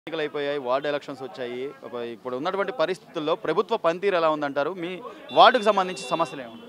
ఎన్నికలు అయిపోయాయి ward elections వచ్చాయి ఒక- ఇప్పుడు ఉన్నటువంటి పరిస్థితుల్లో ప్రభుత్వ పనితీరు ఎలా ఉందంటారు మీ వార్డుకు సంబంధించి సమస్యలు ఏముంది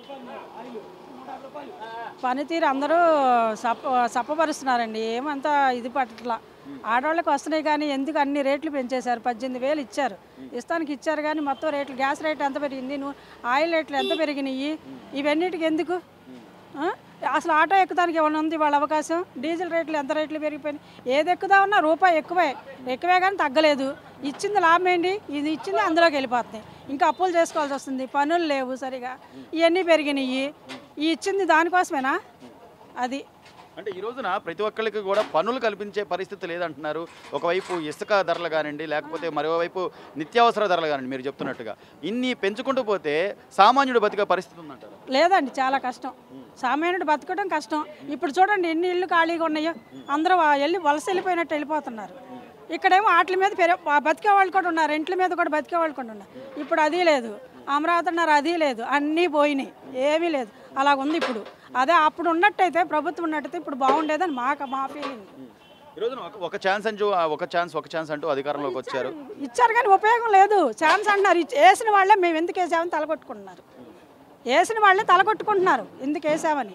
పనితీరు అందరూ సప్ప సప్పపరుస్తున్నారండి ఏమంతా ఇది పట్టట్లా ఆడవాళ్ళకి వస్తున్నాయి కానీ ఎందుకు అన్ని రేట్లు పెంచేశారు పద్దెనిమిది వేలు ఇచ్చారు ఇస్తానికి ఇచ్చారు కానీ మొత్తం రేట్లు గ్యాస్ రేట్ ఎంత పెరిగింది నువ్వు ఆయిల్ రేట్లు ఎంత పెరిగినాయి ఇవన్నిటికి ఎందుకు ఆ? అసలు ఆటో ఎక్కుదానికి ఏమైనా ఉంది వాళ్ళ అవకాశం డీజిల్ రేట్లు ఎంత రేట్లు పెరిగిపోయినాయి ఏది ఎక్కుదామన్నా రూపాయి ఎక్కువే ఎక్కువే కానీ తగ్గలేదు ఇచ్చింది లాభం ఏంటి ఇది ఇచ్చింది అందులోకి వెళ్ళిపోతున్నాయి ఇంకా అప్పులు చేసుకోవాల్సి వస్తుంది పనులు లేవు సరిగా ఇవన్నీ పెరిగినాయి ఈ ఇచ్చింది దానికోసమేనా అది అంటే ఈ రోజున ప్రతి ఒక్కరికి కూడా పనులు కల్పించే పరిస్థితి లేదంటున్నారు ఒకవైపు ఇసుక ధరలు కానివ్వండి లేకపోతే మరోవైపు నిత్యావసర ధరలు కానివ్వండి మీరు చెప్తున్నట్టుగా ఇన్ని పెంచుకుంటూ పోతే సామాన్యుడు బతికే పరిస్థితి ఉందంటారు లేదండి చాలా కష్టం సామాన్యుడు బతకడం కష్టం ఇప్పుడు చూడండి ఎన్ని ఇళ్ళు ఖాళీగా ఉన్నాయో అందరూ వా- వెళ్ళి వలస వెళ్ళిపోయినట్టు వెళ్ళిపోతున్నారు ఇక్కడేమో వాటి మీద పెరి బ- బతికే వాళ్ళు కూడా ఉన్నారు ఇంట్ల మీద కూడా బతికే వాళ్ళు కూడా ఉన్నారు ఇప్పుడు అది లేదు అమరావతి అన్నారు అది లేదు అన్నీ పోయినాయి ఏమీ లేదు అలా ఉంది ఇప్పుడు అదే అప్పుడు ఉన్నట్టయితే ప్రభుత్వం ఉన్నట్టయితే ఇప్పుడు బాగుండేదని మాకు మా ఫీలింగ్ ఈ రోజున ఒక- ఒక ఛాన్స్ అంటూ ఒక ఛాన్స్ ఒక ఛాన్స్ అంటూ అధికారంలోకి వచ్చారు ఇచ్చారు కానీ ఉపయోగం లేదు ఛాన్స్ అంటున్నారు ఇచ్చి- వేసిన వాళ్ళే మేము ఎందుకు వేసామని తలకొట్టుకుంటున్నారు వేసిన వాళ్ళే తలకొట్టుకుంటున్నారు ఎందుకు వేసామని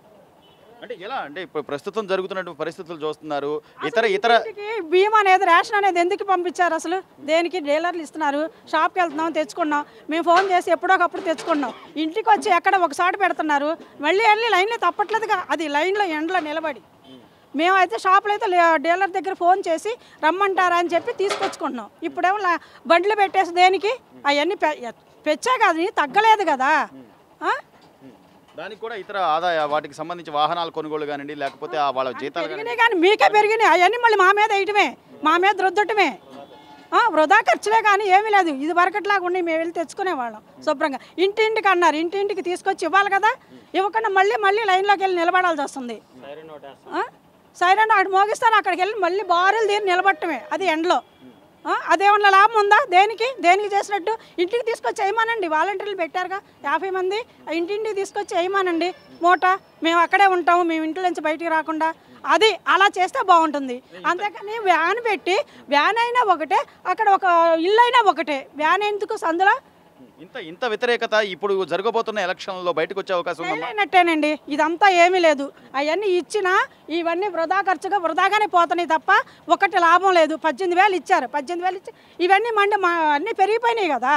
అంటే ఎలా అంటే ఇప్పుడు ప్రస్తుతం జరుగుతున్నటువంటి పరిస్థితులు చూస్తున్నారు ఇతర ఇతర ఇంటికి బియ్యం అనేది రేషన్ అనేది ఎందుకు పంపించారు అసలు దేనికి డీలర్లు ఇస్తున్నారు షాప్కి వెళ్తున్నాం తెచ్చుకున్నాం మేము ఫోన్ చేసి ఎప్పుడోకప్పుడు తెచ్చుకున్నాం ఇంటికి వచ్చి ఎక్కడ ఒకసారి పెడుతున్నారు మళ్ళీ వెళ్ళి లైన్లో తప్పట్లేదుగా అది లైన్లో ఎండలో నిలబడి మేమైతే షాపులో అయితే లే- డీలర్ దగ్గర ఫోన్ చేసి రమ్మంటారా అని చెప్పి తీసుకొచ్చుకుంటున్నాం ఇప్పుడేమో లా- బండ్లు పెట్టేసి దేనికి అవన్నీ పె పెచ్చే కాదు తగ్గలేదు కదా ఆ? దానికి కూడా ఇతర ఆదాయ వాటికి సంబంధించి వాహనాల కొనుగోలు కానివ్వండి లేకపోతే ఆ వాళ్ళ జీతాలు కానివ్వండి. పెరిగినాయి కానీ మీకే పెరిగినాయి అవన్నీ మళ్ళీ మా మీద వేయటమే మా మీద రుద్దటమే ఆ, వృధా ఖర్చులే కానీ ఏమీ లేదు ఇది వరకట్లాగా ఉండి మేము వెళ్ళి తెచ్చుకునేవాళ్ళం శుభ్రంగా ఇంటింటికి అన్నారు ఇంటింటికి తీసుకొచ్చి ఇవ్వాలి కదా ఇవ్వకుండా మళ్ళీ మళ్ళీ లైన్లోకి వెళ్ళి నిలబడాల్సి వస్తుంది ఆ? సైరన్ అక్కడ మోగిస్తాను అక్కడికి వెళ్ళి మళ్ళీ బారులు తీరి నిలబట్టమే అది ఎండలో ఆ? అదేమన్నా లాభం ఉందా దేనికి దేనికి చేసినట్టు ఇంటికి తీసుకొచ్చి వేయమానండి వాలంటీర్లు పెట్టారుగా యాభై మంది ఆ ఇంటింటికి తీసుకొచ్చి వేయమానండి మూట మేము అక్కడే ఉంటాము మేము ఇంట్లో నుంచి బయటికి రాకుండా అది అలా చేస్తే బాగుంటుంది అంతేకాని వ్యాన్ పెట్టి వ్యాన్ అయినా ఒకటే అక్కడ ఒక ఇల్లు అయినా ఒకటే వ్యాన్ ఎందుకు సందులో ఇంత ఇంత వ్యతిరేకత ఇప్పుడు జరగబోతున్న ఎలక్షన్లో బయటకు వచ్చే అవకాశం ఉందమ్మా అయినట్టేనండి ఇదంతా ఏమీ లేదు అవన్నీ ఇచ్చినా ఇవన్నీ వృధా ఖర్చుగా వృధాగానే పోతున్నాయి తప్ప ఒకటి లాభం లేదు పద్దెనిమిది వేలు ఇచ్చారు పద్దెనిమిది వేలు ఇచ్చి ఇవన్నీ మండి మా అన్నీ పెరిగిపోయినాయి కదా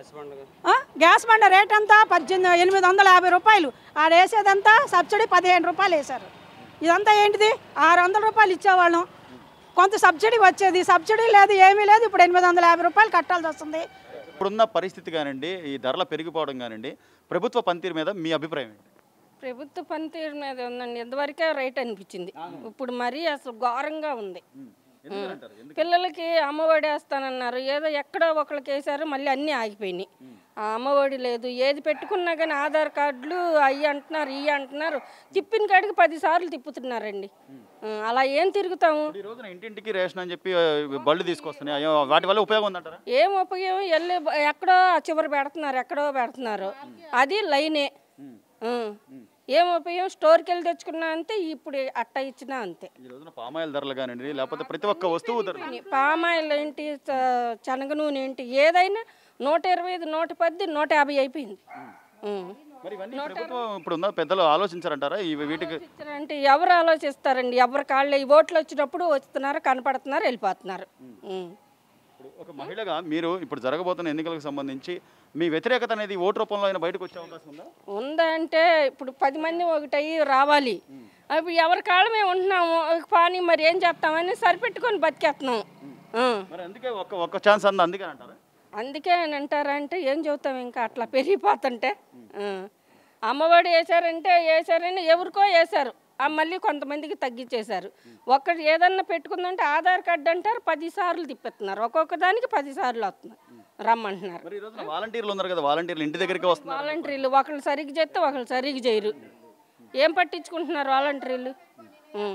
ఆ? గ్యాస్ బండ రేట్ అంతా పద్దెనిమిది ఎనిమిది వందల యాభై రూపాయలు ఆడ వేసేదంతా సబ్సిడీ పదిహేను రూపాయలు వేశారు ఇదంతా ఏంటిది ఆరు వందల రూపాయలు ఇచ్చేవాళ్ళం కొంత సబ్సిడీ వచ్చేది సబ్సిడీ లేదు ఏమీ లేదు ఇప్పుడు ఎనిమిది వందల యాభై రూపాయలు కట్టాల్సి వస్తుంది ఇప్పుడున్న పరిస్థితి కానివ్వండి ఈ ధరల పెరిగిపోవడం కానివ్వండి ప్రభుత్వ పనితీరు మీద మీ అభిప్రాయం ఏంటి ప్రభుత్వ పనితీరు మీద ఉందండి ఎంతవరకే రేట్ అనిపించింది ఇప్పుడు మరీ అసలు ఘోరంగా ఉంది ఎందుకంటారు? ఎందుకు? పిల్లలకి అమ్మఒడి వేస్తానన్నారు ఏదో ఎక్కడో ఒకళ్ళకి వేసారు మళ్ళీ అన్నీ ఆగిపోయినాయి ఆ అమ్మఒడి లేదు ఏది పెట్టుకున్నా కానీ ఆధార్ కార్డులు అయ్యి అంటున్నారు ఇవి అంటున్నారు తిప్పిన కాడికి పది సార్లు తిప్పుతున్నారండి ఆ, అలా ఏం తిరుగుతాము ఈ రోజున ఇంటింటికి రేషన్ అని చెప్పి ఆ, బళ్ళు తీసుకొస్తున్నాయి అయ్యో, వాటి వల్ల ఉపయోగం ఉందంటారా ఏం ఉపయోగం వెళ్ళి బ- ఎక్కడో ఆ చివరి పెడుతున్నారు ఎక్కడో పెడుతున్నారు అది లైనే ఆ. ఏం ఉపయోగం స్టోర్కి వెళ్ళి తెచ్చుకున్నా అంతే ఇప్పుడు అట్ట ఇచ్చినా అంతే ఈ రోజున పామాయిల్ ధరలు కానివ్వండి లేకపోతే ప్రతి ఒక్క వస్తువు ధర పామాయిల్ ఏంటి చ- శనగ నూనె ఏంటి ఏదైనా నూట ఇరవై ఐదు నూట పది నూట యాభై అయిపోయింది ఉం. మరి ఇవన్నీ ప్రభుత్వం ఇప్పుడు ఉన్న పెద్దలు ఆలోచించారంటారా ఈ వీటికి అంటే ఎవరు ఆలోచిస్తారండి ఎవరి కాళ్ళు ఈ ఓట్లు వచ్చినప్పుడు వస్తున్నారు కనపడుతున్నారు వెళ్ళిపోతున్నారు ఉం. ఇప్పుడు ఒక మహిళగా మీరు ఇప్పుడు జరగబోతున్న ఎన్నికలకు సంబంధించి మీ వ్యతిరేకత అనేది ఓటు రూపంలో అయినా బయటకు వచ్చే అవకాశం ఉందా ఉందా అంటే ఇప్పుడు పది మంది ఒకటయ్యి రావాలి అప్పుడు ఎవరి కాళ్ళ మేము ఉంటున్నాము కానీ మరి ఏం చేస్తామని సరిపెట్టుకొని బతికేస్తున్నాం ఆ. మరి అందుకే ఒక్క ఒక్క ఛాన్స్ అంద అందుకే అంటారా అందుకే అని అంటారంటే ఏం చెబుతాం ఇంకా అట్లా పెరిగిపోతుంటే ఆ. అమ్మఒడి వేసారంటే వేసారని ఎవరికో వేశారు ఆ మళ్ళీ కొంతమందికి తగ్గించేశారు ఒక్కటి ఏదన్నా పెట్టుకుందంటే ఆధార్ కార్డు అంటారు పది సార్లు తిప్పెత్తున్నారు ఒక్కొక్క దానికి పది సార్లు వస్తున్నారు రమ్మంటున్నారు మరి ఈ రోజున వాలంటీర్లు ఉన్నారు కదా వాలంటీర్లు ఇంటి దగ్గరికి వస్తున్నారు వాలంటీర్లు ఒకళ్ళు సరిగ్గా చేస్తే ఒకళ్ళు సరిగ్గా చేయరు ఏం పట్టించుకుంటున్నారు వాలంటీర్లు ఉం.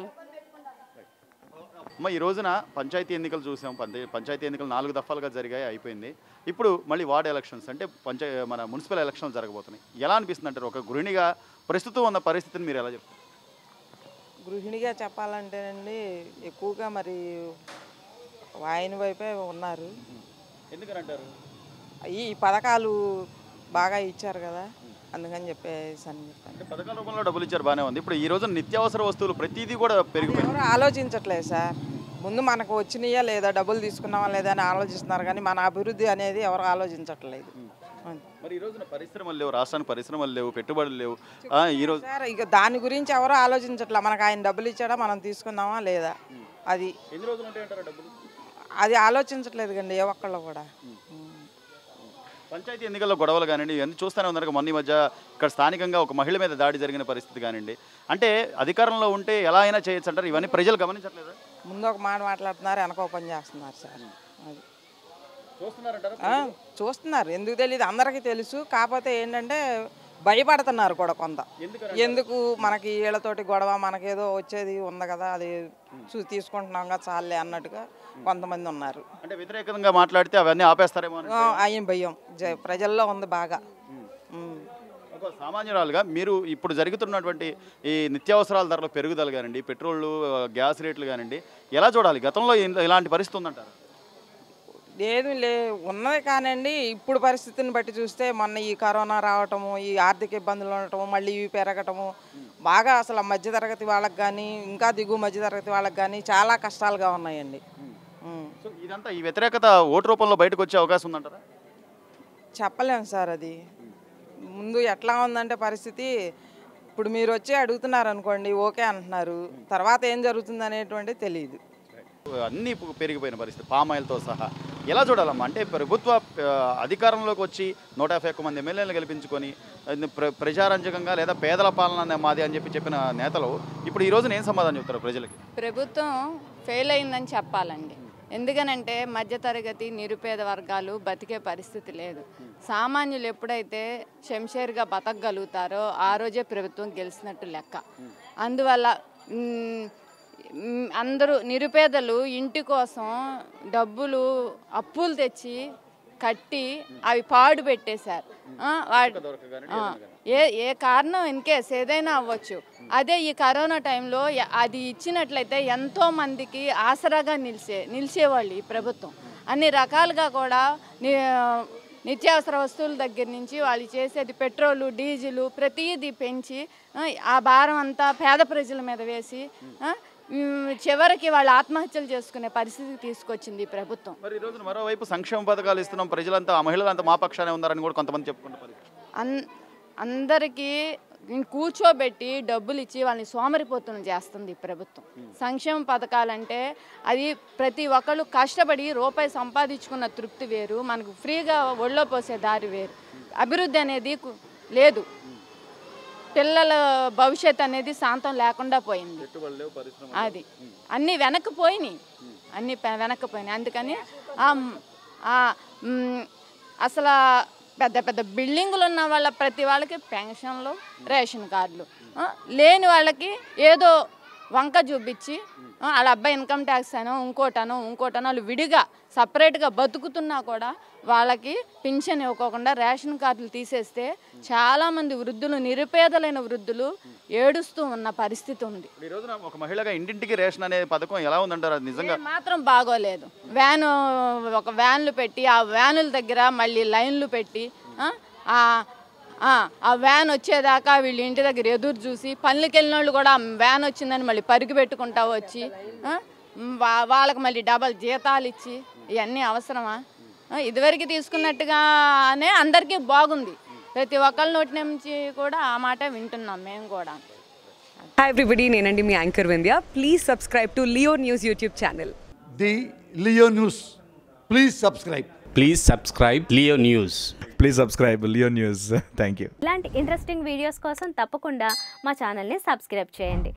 అమ్మ ఈ రోజున పంచాయతీ ఎన్నికలు చూసాం పంచ- పంచాయతీ ఎన్నికలు నాలుగు దఫాలుగా జరిగాయి అయిపోయింది ఇప్పుడు మళ్ళీ వార్డ్ ఎలక్షన్స్ అంటే పంచాయ మన మున్సిపల్ ఎలక్షన్స్ జరగబోతున్నాయి ఎలా అనిపిస్తుంది అంటారు ఒక గృహిణిగా ప్రస్తుతం ఉన్న పరిస్థితిని మీరు ఎలా చెప్తారు గృహిణిగా చెప్పాలంటేనండి ఎక్కువగా మరి ఆయన వైపే ఉన్నారు ఎందుకని అంటారు ఈ పథకాలు బాగా ఇచ్చారు కదా అందుకని చెప్పేసి అని చెప్పాను అంటే పథకాల రూపంలో డబ్బులు ఇచ్చారు బాగానే ఉంది ఇప్పుడు ఈ రోజు నిత్యావసర వస్తువులు ప్రతిదీ కూడా పెరిగిపోయింది ఎవరు ఆలోచించట్లేదు సార్ ముందు మనకు వచ్చినాయా లేదా డబ్బులు తీసుకున్నామా లేదా అని ఆలోచిస్తున్నారు కానీ మన అభివృద్ధి అనేది ఎవరు ఆలోచించట్లేదు మరి ఈ రోజున పరిశ్రమలు లేవు రాష్ట్రానికి పరిశ్రమలు లేవు పెట్టుబడులు లేవు ఆ, ఈ రోజు సార్ ఇక దాని గురించి ఎవరు ఆలోచించట్లే మనకు ఆయన డబ్బులు ఇచ్చాడా మనం తీసుకున్నామా లేదా అది ఎన్ని రోజులు ఉంటాయంటారా డబ్బులు అది ఆలోచించట్లేదు కండి ఏ ఒక్కళ్ళు కూడా ఉం. పంచాయతీ ఎన్నికల్లో గొడవలు కానివ్వండి ఇవన్నీ చూస్తూనే ఉన్నారు మొన్న ఈ మధ్య ఇక్కడ స్థానికంగా ఒక మహిళ మీద దాడి జరిగిన పరిస్థితి కానివ్వండి అంటే అధికారంలో ఉంటే ఎలా అయినా చేయొచ్చు అంటారు ఇవన్నీ ప్రజలు గమనించట్లేదా ముందు ఒక మాట మాట్లాడుతున్నారు వెనక ఒక పని చేస్తున్నారు సార్ అది చూస్తున్నారంటారా ఆ, చూస్తున్నారు ఎందుకు తెలియదు అందరికీ తెలుసు కాకపోతే ఏంటంటే భయపడుతున్నారు కూడా కొంత ఎందుకు మనకి వీళ్ళతోటి గొడవ మనకేదో వచ్చేది ఉంది కదా అది చూ తీసుకుంటున్నాం కదా చాలే అన్నట్టుగా కొంతమంది ఉన్నారు అంటే వ్యతిరేకంగా మాట్లాడితే అవన్నీ ఆపేస్తారేమో అని ఆ, ఆయన భయం జ- ప్రజల్లో ఉంది బాగా ఉం. ఒక సామాన్యురాలుగా మీరు ఇప్పుడు జరుగుతున్నటువంటి ఈ నిత్యావసరాల ధరలు పెరుగుదల కానివ్వండి పెట్రోల్ గ్యాస్ రేట్లు కానివ్వండి ఎలా చూడాలి గతంలో ఇన్- ఇలాంటి పరిస్థితి ఉందంటారు ఏమి లే ఉన్నది కానండి ఇప్పుడు పరిస్థితిని బట్టి చూస్తే మొన్న ఈ కరోనా రావటము ఈ ఆర్థిక ఇబ్బందులు ఉండటము మళ్ళీ ఇవి పెరగటము బాగా అసలు మధ్యతరగతి వాళ్ళకి కానీ ఇంకా దిగువ మధ్యతరగతి వాళ్ళకి కానీ చాలా కష్టాలుగా ఉన్నాయండి ఉం. సో ఇదంతా ఈ వ్యతిరేకత ఓటు రూపంలో బయటకు వచ్చే అవకాశం ఉందంటారా చెప్పలేము సార్ అది ముందు ఎట్లా ఉందంటే పరిస్థితి ఇప్పుడు మీరు వచ్చి అడుగుతున్నారు అనుకోండి ఓకే అంటున్నారు తర్వాత ఏం జరుగుతుంది అనేటువంటిది తెలియదు అన్నీ పు- పెరిగిపోయిన పరిస్థితి పామాయిల్తో సహా ఎలా చూడాలమ్మా అంటే ప్రభుత్వ ఆ, అధికారంలోకి వచ్చి నూట యాభై ఒక్క మంది ఎమ్మెల్యేలు గెలిపించుకొని అది ప్ర ప్రజారంజకంగా లేదా పేదల పాలన అనే మాది అని చెప్పి చెప్పిన నేతలు ఇప్పుడు ఈ రోజున ఏం సమాధానం చెప్తారు ప్రజలకి ప్రభుత్వం ఫెయిల్ అయిందని చెప్పాలండి ఎందుకనంటే మధ్యతరగతి నిరుపేద వర్గాలు బతికే పరిస్థితి లేదు సామాన్యులు ఎప్పుడైతే శంషేర్గా బతకగలుగుతారో ఆ రోజే ప్రభుత్వం గెలిచినట్టు లెక్క అందువల్ల మ్, మ్, అందరూ నిరుపేదలు ఇంటి కోసం డబ్బులు అప్పులు తెచ్చి కట్టి అవి పాడు పెట్టేశారు ఆ, వాటి ఆ, ఏ ఏ కారణం ఇన్ కేస్ ఏదైనా అవ్వచ్చు అదే ఈ కరోనా టైంలో ఎ- అది ఇచ్చినట్లయితే ఎంతో మందికి ఆసరాగా నిలిచే నిలిచేవాళ్ళు ఈ ప్రభుత్వం అన్ని రకాలుగా కూడా ని- నిత్యావసర వస్తువుల దగ్గర నుంచి వాళ్ళు చేసేది పెట్రోలు డీజిలు ప్రతిదీ పెంచి ఆ, ఆ భారం అంతా పేద ప్రజల మీద వేసి ఆ, ఉమ్, చివరికి వాళ్ళు ఆత్మహత్యలు చేసుకునే పరిస్థితికి తీసుకొచ్చింది ఈ ప్రభుత్వం మరి ఈ రోజున మరోవైపు సంక్షేమ పథకాలు ఇస్తున్నాం ప్రజలంతా ఆ మహిళలంతా మా పక్షానే ఉన్నారని కూడా కొంతమంది చెప్పుకుంటారు పరిస్థితి అన్ అందరికీ కూర్చోబెట్టి డబ్బులు ఇచ్చి వాళ్ళని సోమరిపోతులు చేస్తుంది ఈ ప్రభుత్వం సంక్షేమ పథకాలంటే అది ప్రతి ఒక్కళ్ళు కష్టపడి రూపాయి సంపాదించుకున్న తృప్తి వేరు మనకు ఫ్రీగా ఒళ్ళో పోసే దారి వేరు అభివృద్ధి అనేది కు- లేదు పిల్లల భవిష్యత్ అనేది శాంతం లేకుండా పోయింది అది అన్నీ వెనక్కిపోయినాయి అన్నీ పె- వెనక్కిపోయినాయి అందుకని ఆ మ్- ఆ మ్, అసలు పెద్ద పెద్ద బిల్డింగులు ఉన్న వాళ్ళ ప్రతి వాళ్ళకి పెన్షన్లు రేషన్ కార్డులు ఆ, లేని వాళ్ళకి ఏదో వంక చూపించి ఆ, వాళ్ళ అబ్బాయి ఇన్కమ్ ట్యాక్స్ అనో ఇంకోటనో ఇంకోటనో వాళ్ళు విడిగా సపరేట్గా బతుకుతున్నా కూడా వాళ్ళకి పింఛన్ ఇవ్వకోకుండా రేషన్ కార్డులు తీసేస్తే చాలామంది వృద్ధులు నిరుపేదలైన వృద్ధులు ఏడుస్తూ ఉన్న పరిస్థితి ఉంది ఇప్పుడు ఈ రోజున ఒక మహిళగా ఇంటింటికి రేషన్ అనే పథకం ఎలా ఉందంటారు అది నిజంగా ఏ మాత్రం బాగోలేదు వ్యాను ఒక వ్యాన్లు పెట్టి ఆ వ్యానుల దగ్గర మళ్ళీ లైన్లు పెట్టి ఆ, ఆ ఆ, ఆ వ్యాన్ వచ్చేదాకా వీళ్ళు ఇంటి దగ్గర ఎదురు చూసి పనులకి వెళ్ళిన వాళ్ళు కూడా ఆ వ్యాన్ వచ్చిందని మళ్ళీ పరుగు పెట్టుకుంటా వచ్చి ఆ, వా- వాళ్ళకి మళ్ళీ డబల్ జీతాలు ఇచ్చి ఇవన్నీ అవసరమా ఆ, ఇదివరకు తీసుకున్నట్టుగానే అందరికీ బాగుంది ప్రతి ఒక్కళ్ళ నోటి నుంచి కూడా ఆ మాట వింటున్నాం మేము కూడా హాయ్ ఎవ్రీబడి నేనండి మీ anchor Vindhya please subscribe to Leo News YouTube channel the Leo News. Please subscribe. Please subscribe Leo News. Please subscribe Leo News thank you ఇలాంటి ఇంట్రెస్టింగ్ వీడియోస్ కోసం తప్పకుండా మా ఛానల్ని సబ్స్క్రైబ్ చేయండి